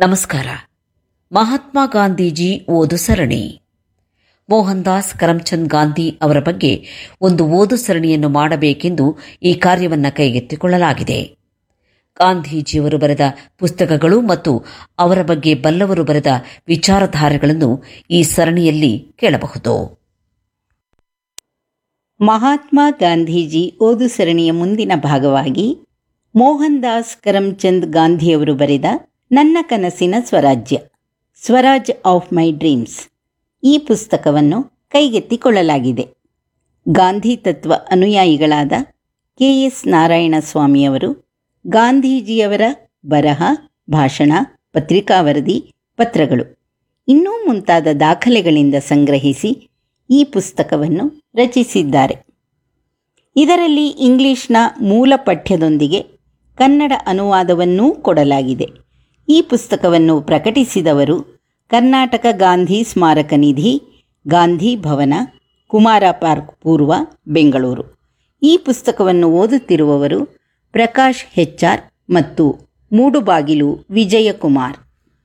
ನಮಸ್ಕಾರ ಮಹಾತ್ಮ ಗಾಂಧೀಜಿ ಓದು ಸರಣಿ ಮೋಹನ್ ದಾಸ್ ಕರಮ್ಚಂದ್ ಗಾಂಧಿ ಅವರ ಬಗ್ಗೆ ಒಂದು ಓದು ಸರಣಿಯನ್ನು ಮಾಡಬೇಕೆಂದು ಈ ಕಾರ್ಯವನ್ನು ಕೈಗೆತ್ತಿಕೊಳ್ಳಲಾಗಿದೆ ಗಾಂಧೀಜಿಯವರು ಬರೆದ ಪುಸ್ತಕಗಳು ಮತ್ತು ಅವರ ಬಗ್ಗೆ ಬಲ್ಲವರು ಬರೆದ ವಿಚಾರಧಾರೆಗಳನ್ನು ಈ ಸರಣಿಯಲ್ಲಿ ಕೇಳಬಹುದು ಮಹಾತ್ಮ ಗಾಂಧೀಜಿ ಓದು ಸರಣಿಯ ಮುಂದಿನ ಭಾಗವಾಗಿ ಮೋಹನ್ ದಾಸ್ ಕರಮ್ಚಂದ್ ಗಾಂಧಿಯವರು ಬರೆದ ನನ್ನ ಕನಸಿನ ಸ್ವರಾಜ್ಯ ಸ್ವರಾಜ್ ಆಫ್ ಮೈ ಡ್ರೀಮ್ಸ್ ಈ ಪುಸ್ತಕವನ್ನು ಕೈಗೆತ್ತಿಕೊಳ್ಳಲಾಗಿದೆ ಗಾಂಧಿ ತತ್ವ ಅನುಯಾಯಿಗಳಾದ ಕೆ ಎಸ್ ನಾರಾಯಣ ಸ್ವಾಮಿಯವರು ಗಾಂಧೀಜಿಯವರ ಬರಹ ಭಾಷಣ ಪತ್ರಿಕಾ ವರದಿ ಪತ್ರಗಳು ಇನ್ನೂ ಮುಂತಾದ ದಾಖಲೆಗಳಿಂದ ಸಂಗ್ರಹಿಸಿ ಈ ಪುಸ್ತಕವನ್ನು ರಚಿಸಿದ್ದಾರೆ ಇದರಲ್ಲಿ ಇಂಗ್ಲಿಷ್ನ ಮೂಲ ಪಠ್ಯದೊಂದಿಗೆ ಕನ್ನಡ ಅನುವಾದವನ್ನೂ ಕೊಡಲಾಗಿದೆ ಈ ಪುಸ್ತಕವನ್ನು ಪ್ರಕಟಿಸಿದವರು ಕರ್ನಾಟಕ ಗಾಂಧಿ ಸ್ಮಾರಕ ನಿಧಿ ಗಾಂಧಿ ಭವನ ಕುಮಾರ ಪಾರ್ಕ್ ಪೂರ್ವ ಬೆಂಗಳೂರು ಈ ಪುಸ್ತಕವನ್ನು ಓದುತ್ತಿರುವವರು ಪ್ರಕಾಶ್ ಹೆಚ್ಆರ್ ಮತ್ತು ಮೂಡುಬಾಗಿಲು ವಿಜಯಕುಮಾರ್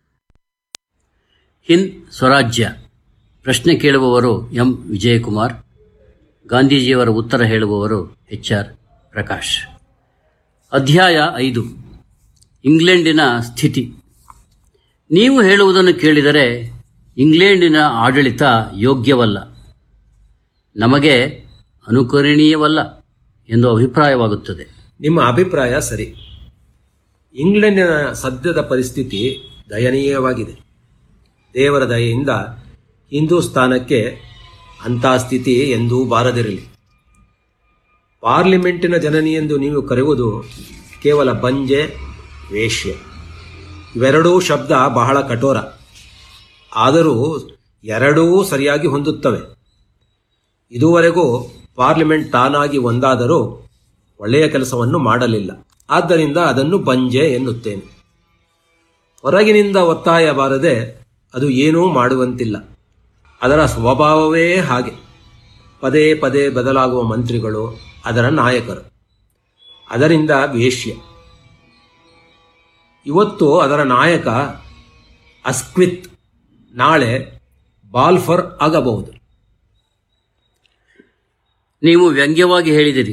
ಹಿಂದ್ ಸ್ವರಾಜ್ಯ ಪ್ರಶ್ನೆ ಕೇಳುವವರು ಎಂ ವಿಜಯಕುಮಾರ್ ಗಾಂಧೀಜಿಯವರ ಉತ್ತರ ಹೇಳುವವರು ಎಚ್ ಆರ್ ಪ್ರಕಾಶ್ ಅಧ್ಯಾಯ ಐದು ಇಂಗ್ಲೆಂಡಿನ ಸ್ಥಿತಿ ನೀವು ಹೇಳುವುದನ್ನು ಕೇಳಿದರೆ ಇಂಗ್ಲೆಂಡಿನ ಆಡಳಿತ ಯೋಗ್ಯವಲ್ಲ ನಮಗೆ ಅನುಕರಣೀಯವಲ್ಲ ಎಂದು ಅಭಿಪ್ರಾಯವಾಗುತ್ತದೆ ನಿಮ್ಮ ಅಭಿಪ್ರಾಯ ಸರಿ ಇಂಗ್ಲೆಂಡಿನ ಸದ್ಯದ ಪರಿಸ್ಥಿತಿ ದಯನೀಯವಾಗಿದೆ ದೇವರ ದಯೆಯಿಂದ ಹಿಂದೂಸ್ತಾನಕ್ಕೆ ಅಂಥ ಸ್ಥಿತಿ ಎಂದೂ ಬಾರದಿರಲಿ ಪಾರ್ಲಿಮೆಂಟಿನ ಜನನಿ ಎಂದು ನೀವು ಕರೆಯುವುದು ಕೇವಲ ಬಂಜೆ ವೇಶ್ಯೆ ಇವೆರಡೂ ಶಬ್ದ ಬಹಳ ಕಠೋರ ಆದರೂ ಎರಡೂ ಸರಿಯಾಗಿ ಹೊಂದುತ್ತವೆ ಇದುವರೆಗೂ ಪಾರ್ಲಿಮೆಂಟ್ ತಾನಾಗಿ ಒಂದಾದರೂ ಒಳ್ಳೆಯ ಕೆಲಸವನ್ನು ಮಾಡಲಿಲ್ಲ ಆದ್ದರಿಂದ ಅದನ್ನು ಬಂಜೆ ಎನ್ನುತ್ತೇನೆ ಹೊರಗಿನಿಂದ ಒತ್ತಾಯ ಬಾರದೆ ಅದು ಏನೂ ಮಾಡುವಂತಿಲ್ಲ ಅದರ ಸ್ವಭಾವವೇ ಹಾಗೆ ಪದೇ ಪದೇ ಬದಲಾಗುವ ಮಂತ್ರಿಗಳು ಅದರ ನಾಯಕರು ಅದರಿಂದ ವೇಶ್ಯ ಇವತ್ತು ಅದರ ನಾಯಕ ಅಸ್ಕ್ವಿತ್ ನಾಳೆ ಬಾಲ್ಫರ್ ಆಗಬಹುದು ನೀವು ವ್ಯಂಗ್ಯವಾಗಿ ಹೇಳಿದಿರಿ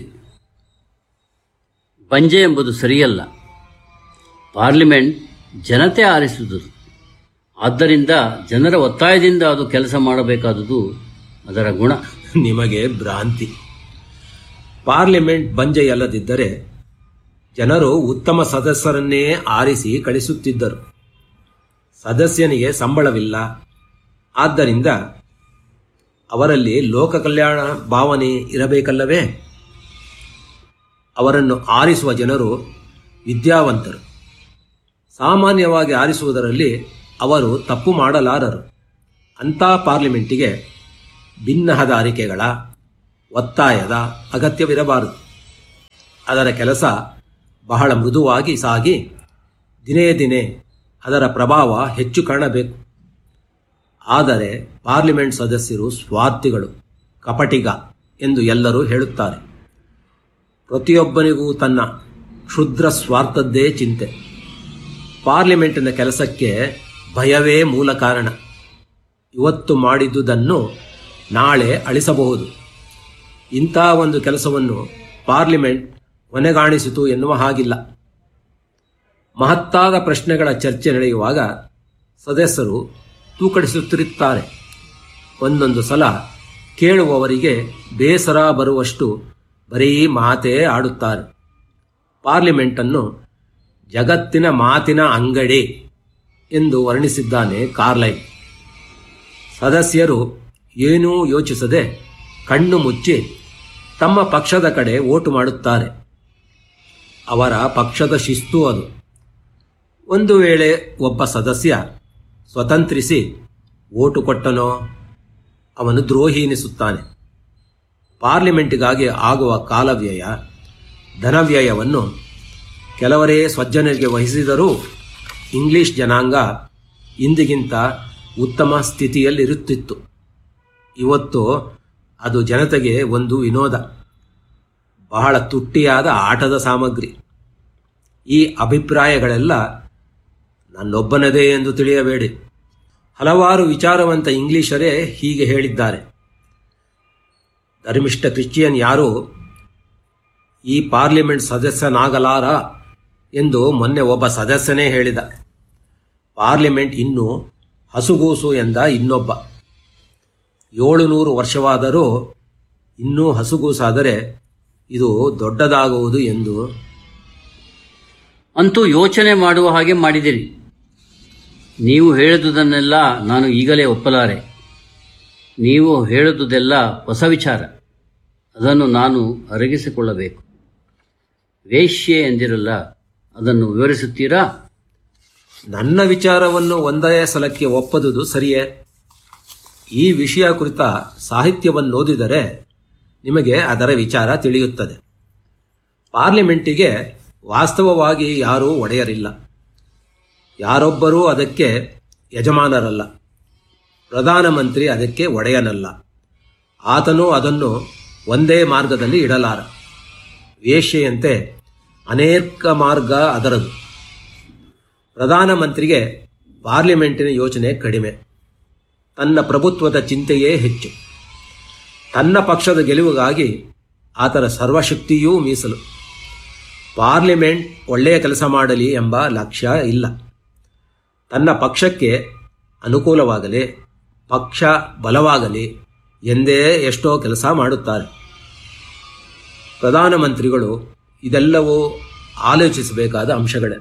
ಬಂಜೆ ಎಂಬುದು ಸರಿಯಲ್ಲ ಪಾರ್ಲಿಮೆಂಟ್ ಜನತೆ ಆರಿಸುವುದು ಆದ್ದರಿಂದ ಜನರ ಒತ್ತಾಯದಿಂದ ಅದು ಕೆಲಸ ಮಾಡಬೇಕಾದುದು ಅದರ ಗುಣ ನಿಮಗೆ ಭ್ರಾಂತಿ ಪಾರ್ಲಿಮೆಂಟ್ ಬಂಜೆಯಲ್ಲದಿದ್ದರೆ ಜನರು ಉತ್ತಮ ಸದಸ್ಯರನ್ನೇ ಆರಿಸಿ ಕಳಿಸುತ್ತಿದ್ದರು ಸದಸ್ಯನಿಗೆ ಸಂಬಳವಿಲ್ಲ ಆದ್ದರಿಂದ ಅವರಲ್ಲಿ ಲೋಕ ಕಲ್ಯಾಣ ಭಾವನೆ ಇರಬೇಕಲ್ಲವೇ ಅವರನ್ನು ಆರಿಸುವ ಜನರು ವಿದ್ಯಾವಂತರು ಸಾಮಾನ್ಯವಾಗಿ ಆರಿಸುವುದರಲ್ಲಿ ಅವರು ತಪ್ಪು ಮಾಡಲಾರರು ಅಂಥ ಪಾರ್ಲಿಮೆಂಟಿಗೆ ಭಿನ್ನಹದಾರಿಕೆಗಳ ಒತ್ತಾಯದ ಅಗತ್ಯವಿರಬಾರದು ಅದರ ಕೆಲಸ ಬಹಳ ಮೃದುವಾಗಿ ಸಾಗಿ ದಿನೇ ದಿನೇ ಅದರ ಪ್ರಭಾವ ಹೆಚ್ಚು ಕಾಣಬೇಕು ಆದರೆ ಪಾರ್ಲಿಮೆಂಟ್ ಸದಸ್ಯರು ಸ್ವಾರ್ಥಿಗಳು ಕಪಟಿಗ ಎಂದು ಎಲ್ಲರೂ ಹೇಳುತ್ತಾರೆ ಪ್ರತಿಯೊಬ್ಬನಿಗೂ ತನ್ನ ಕ್ಷುದ್ರ ಸ್ವಾರ್ಥದ್ದೇ ಚಿಂತೆ ಪಾರ್ಲಿಮೆಂಟಿನ ಕೆಲಸಕ್ಕೆ ಭಯವೇ ಮೂಲ ಕಾರಣ ಇವತ್ತು ಮಾಡಿದುದನ್ನು ನಾಳೆ ಅಳಿಸಬಹುದು ಇಂಥ ಒಂದು ಕೆಲಸವನ್ನು ಪಾರ್ಲಿಮೆಂಟ್ ಕೊನೆಗಾಣಿಸಿತು ಎನ್ನುವ ಹಾಗಿಲ್ಲ ಮಹತ್ತಾದ ಪ್ರಶ್ನೆಗಳ ಚರ್ಚೆ ನಡೆಯುವಾಗ ಸದಸ್ಯರು ತೂಕಡಿಸುತ್ತಿರುತ್ತಾರೆ ಒಂದೊಂದು ಸಲ ಕೇಳುವವರಿಗೆ ಬೇಸರ ಬರುವಷ್ಟು ಬರೀ ಮಾತೇ ಆಡುತ್ತಾರೆ ಪಾರ್ಲಿಮೆಂಟನ್ನು ಜಗತ್ತಿನ ಮಾತಿನ ಅಂಗಡಿ ಎಂದು ವರ್ಣಿಸಿದ್ದಾನೆ ಕಾರ್ಲೈನ್ ಸದಸ್ಯರು ಏನೂ ಯೋಚಿಸದೆ ಕಣ್ಣು ಮುಚ್ಚಿ ತಮ್ಮ ಪಕ್ಷದ ಕಡೆ ಓಟು ಮಾಡುತ್ತಾರೆ ಅವರ ಪಕ್ಷದ ಶಿಸ್ತು ಅದು ಒಂದು ವೇಳೆ ಒಬ್ಬ ಸದಸ್ಯ ಸ್ವತಂತ್ರಿಸಿ ಓಟು ಕೊಟ್ಟನೋ ಅವನು ದ್ರೋಹಿ ಎನಿಸುತ್ತಾನೆ ಪಾರ್ಲಿಮೆಂಟಿಗಾಗಿ ಆಗುವ ಕಾಲವ್ಯಯ ಧನವ್ಯಯವನ್ನು ಕೆಲವರೇ ಸ್ವಜ್ಜನರಿಗೆ ವಹಿಸಿದರೂ ಇಂಗ್ಲಿಷ್ ಜನಾಂಗ ಇಂದಿಗಿಂತ ಉತ್ತಮ ಸ್ಥಿತಿಯಲ್ಲಿರುತ್ತಿತ್ತು ಇವತ್ತು ಅದು ಜನತೆಗೆ ಒಂದು ವಿನೋದ ಬಹಳ ತುಟ್ಟಿಯಾದ ಆಟದ ಸಾಮಗ್ರಿ ಈ ಅಭಿಪ್ರಾಯಗಳೆಲ್ಲ ನನ್ನೊಬ್ಬನದೇ ಎಂದು ತಿಳಿಯಬೇಡಿ ಹಲವಾರು ವಿಚಾರವಂತ ಇಂಗ್ಲಿಷರೇ ಹೀಗೆ ಹೇಳಿದ್ದಾರೆ ಧರ್ಮಿಷ್ಠ ಕ್ರಿಶ್ಚಿಯನ್ ಯಾರೂ ಈ ಪಾರ್ಲಿಮೆಂಟ್ ಸದಸ್ಯನಾಗಲಾರ ಎಂದು ಮೊನ್ನೆ ಒಬ್ಬ ಸದಸ್ಯನೇ ಹೇಳಿದ ಪಾರ್ಲಿಮೆಂಟ್ ಇನ್ನೂ ಹಸುಗೂಸು ಎಂದ ಇನ್ನೊಬ್ಬ ಏಳುನೂರು ವರ್ಷವಾದರೂ ಇನ್ನೂ ಹಸುಗೂಸಾದರೆ ಇದು ದೊಡ್ಡದಾಗುವುದು ಎಂದು ಅಂತೂ ಯೋಚನೆ ಮಾಡುವ ಹಾಗೆ ಮಾಡಿದಿರಿ ನೀವು ಹೇಳಿದುದನ್ನೆಲ್ಲ ನಾನು ಈಗಲೇ ಒಪ್ಪಲಾರೆ ನೀವು ಹೇಳುವುದೆಲ್ಲ ಹೊಸ ವಿಚಾರ ಅದನ್ನು ನಾನು ಅರಗಿಸಿಕೊಳ್ಳಬೇಕು ವೇಶ್ಯೆ ಎಂದಿರಲ್ಲ ಅದನ್ನು ವಿವರಿಸುತ್ತೀರಾ ನನ್ನ ವಿಚಾರವನ್ನು ಒಂದೇ ಸಲಕ್ಕೆ ಒಪ್ಪದುದು ಸರಿಯೇ ಈ ವಿಷಯ ಕುರಿತ ಸಾಹಿತ್ಯವನ್ನು ಓದಿದರೆ ನಿಮಗೆ ಅದರ ವಿಚಾರ ತಿಳಿಯುತ್ತದೆ ಪಾರ್ಲಿಮೆಂಟಿಗೆ ವಾಸ್ತವವಾಗಿ ಯಾರೂ ಒಡೆಯರಿಲ್ಲ ಯಾರೊಬ್ಬರೂ ಅದಕ್ಕೆ ಯಜಮಾನರಲ್ಲ ಪ್ರಧಾನಮಂತ್ರಿ ಅದಕ್ಕೆ ಒಡೆಯನಲ್ಲ ಆತನು ಅದನ್ನು ಒಂದೇ ಮಾರ್ಗದಲ್ಲಿ ಇಡಲಾರ ವೇಶ್ಯೆಯಂತೆ ಅನೇಕ ಮಾರ್ಗ ಅದರದು ಪ್ರಧಾನಮಂತ್ರಿಗೆ ಪಾರ್ಲಿಮೆಂಟಿನ ಯೋಚನೆ ಕಡಿಮೆ ತನ್ನ ಪ್ರಭುತ್ವದ ಚಿಂತೆಯೇ ಹೆಚ್ಚು ತನ್ನ ಪಕ್ಷದ ಗೆಲುವಿಗಾಗಿ ಆತನ ಸರ್ವಶಕ್ತಿಯೂ ಮೀಸಲು ಪಾರ್ಲಿಮೆಂಟ್ ಒಳ್ಳೆಯ ಕೆಲಸ ಮಾಡಲಿ ಎಂಬ ಲಕ್ಷ್ಯ ಇಲ್ಲ ತನ್ನ ಪಕ್ಷಕ್ಕೆ ಅನುಕೂಲವಾಗಲಿ ಪಕ್ಷ ಬಲವಾಗಲಿ ಎಂದೇ ಎಷ್ಟೋ ಕೆಲಸ ಮಾಡುತ್ತಾರೆ ಪ್ರಧಾನಮಂತ್ರಿಗಳು ಇದೆಲ್ಲವೂ ಆಲೋಚಿಸಬೇಕಾದ ಅಂಶಗಳೇ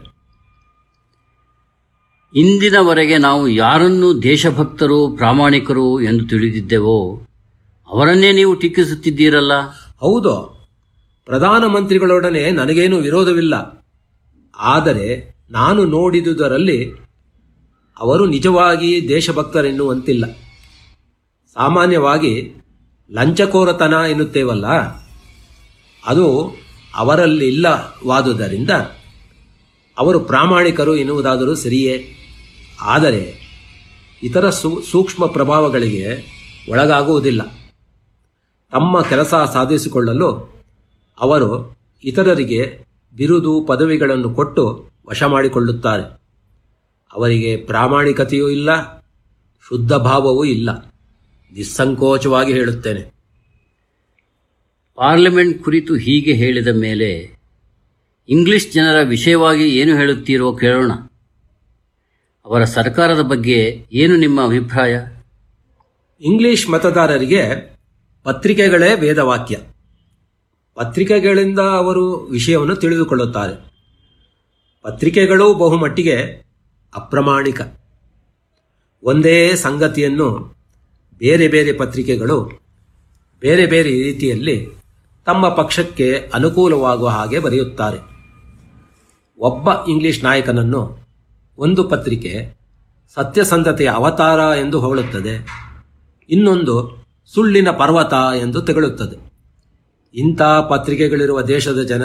ಇಂದಿನವರೆಗೆ ನಾವು ಯಾರನ್ನು ದೇಶಭಕ್ತರು ಪ್ರಾಮಾಣಿಕರು ಎಂದು ತಿಳಿದಿದ್ದೆವೋ ಅವರನ್ನೇ ನೀವು ಟೀಕಿಸುತ್ತಿದ್ದೀರಲ್ಲ ಹೌದು ಪ್ರಧಾನಮಂತ್ರಿಗಳೊಡನೆ ನನಗೇನು ವಿರೋಧವಿಲ್ಲ ಆದರೆ ನಾನು ನೋಡಿದುದರಲ್ಲಿ ಅವರು ನಿಜವಾಗಿ ದೇಶಭಕ್ತರೆನ್ನುವಂತಿಲ್ಲ ಸಾಮಾನ್ಯವಾಗಿ ಲಂಚಕೋರತನ ಎನ್ನುತ್ತೇವಲ್ಲ ಅದು ಅವರಲ್ಲಿ ಇಲ್ಲವಾದುದರಿಂದ ಅವರು ಪ್ರಾಮಾಣಿಕರು ಎನ್ನುವುದಾದರೂ ಸರಿಯೇ ಆದರೆ ಇತರ ಸೂ ಸೂಕ್ಷ್ಮ ಪ್ರಭಾವಗಳಿಗೆ ಒಳಗಾಗುವುದಿಲ್ಲ ತಮ್ಮ ಕೆಲಸ ಸಾಧಿಸಿಕೊಳ್ಳಲು ಅವರು ಇತರರಿಗೆ ಬಿರುದು ಪದವಿಗಳನ್ನು ಕೊಟ್ಟು ವಶ ಮಾಡಿಕೊಳ್ಳುತ್ತಾರೆ ಅವರಿಗೆ ಪ್ರಾಮಾಣಿಕತೆಯೂ ಇಲ್ಲ ಶುದ್ಧ ಭಾವವೂ ಇಲ್ಲ ನಿಸ್ಸಂಕೋಚವಾಗಿ ಹೇಳುತ್ತೇನೆ ಪಾರ್ಲಿಮೆಂಟ್ ಕುರಿತು ಹೀಗೆ ಹೇಳಿದ ಮೇಲೆ ಇಂಗ್ಲಿಷ್ ಜನರ ವಿಷಯವಾಗಿ ಏನು ಹೇಳುತ್ತೀರೋ ಕೇಳೋಣ ಅವರ ಸರ್ಕಾರದ ಬಗ್ಗೆ ಏನು ನಿಮ್ಮ ಅಭಿಪ್ರಾಯ ಇಂಗ್ಲಿಷ್ ಮತದಾರರಿಗೆ ಪತ್ರಿಕೆಗಳೇ ವೇದವಾಕ್ಯ ಪತ್ರಿಕೆಗಳಿಂದ ಅವರು ವಿಷಯವನ್ನು ತಿಳಿದುಕೊಳ್ಳುತ್ತಾರೆ ಪತ್ರಿಕೆಗಳು ಬಹುಮಟ್ಟಿಗೆ ಅಪ್ರಮಾಣಿಕ ಒಂದೇ ಸಂಗತಿಯನ್ನು ಬೇರೆ ಬೇರೆ ಪತ್ರಿಕೆಗಳು ಬೇರೆ ಬೇರೆ ರೀತಿಯಲ್ಲಿ ತಮ್ಮ ಪಕ್ಷಕ್ಕೆ ಅನುಕೂಲವಾಗುವ ಹಾಗೆ ಬರೆಯುತ್ತಾರೆ ಒಬ್ಬ ಇಂಗ್ಲಿಷ್ ನಾಯಕನನ್ನು ಒಂದು ಪತ್ರಿಕೆ ಸತ್ಯಸಂಧತೆಯ ಅವತಾರ ಎಂದು ಹೊಗಳುತ್ತದೆ ಇನ್ನೊಂದು ಸುಳ್ಳಿನ ಪರ್ವತ ಎಂದು ತೆಗಳುತ್ತದೆ ಇಂಥ ಪತ್ರಿಕೆಗಳಿರುವ ದೇಶದ ಜನ